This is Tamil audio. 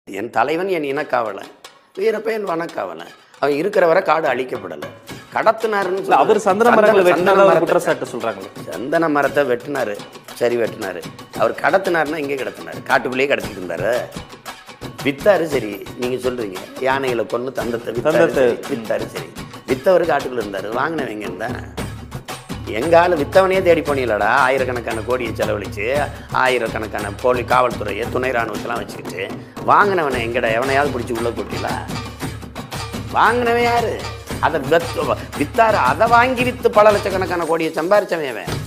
என் தலைவன் என் இனக்காவலன் வீரப்பன் வனக்காவலன் அவன் இருக்கிற வரை காடு அழிக்கப்படலை கடத்தினாருன்னு இல்ல, அவர் சொல்றாரு. சந்தன மரங்களை சந்தன வெட்டினதா மரத்தை- குற்றச்சாட்டு சொல்றாங்களே சந்தன மரத்தை வெட்டினாரு சரி வெட்டினாரு அவர் கடத்தினாருன்னா எங்கே கடத்தினாரு காட்டுக்குள்ளேயே கடத்திட்டு இருந்தாரு வித்தாரு சரி நீங்க சொல்றீங்க யானைகளை கொண்டு தந்தத்தை வித்தாரு தந்தத்தை. சரி, வித்தாரு சரி வித்தவர் காட்டுக்குள்ள இருந்தாரு வாங்கினவங்க இருந்தா எங்க ஆளு வித்தவனையே தேடி போனீங்களடா ஆயிரக்கணக்கான கோடியை செலவழிச்சு ஆயிரக்கணக்கான போலி காவல்துறையை துணை ராணுவத்தெல்லாம் வச்சுக்கிட்டு வாங்கினவனை எங்கடா எவனையாவது பிடிச்சி உள்ள கூட்டில வாங்கினவன் யாரு அதை வித் வித்தாரு அதை வாங்கி வித்து பல லட்சக்கணக்கான கோடியை சம்பாரிச்சவன் அவன்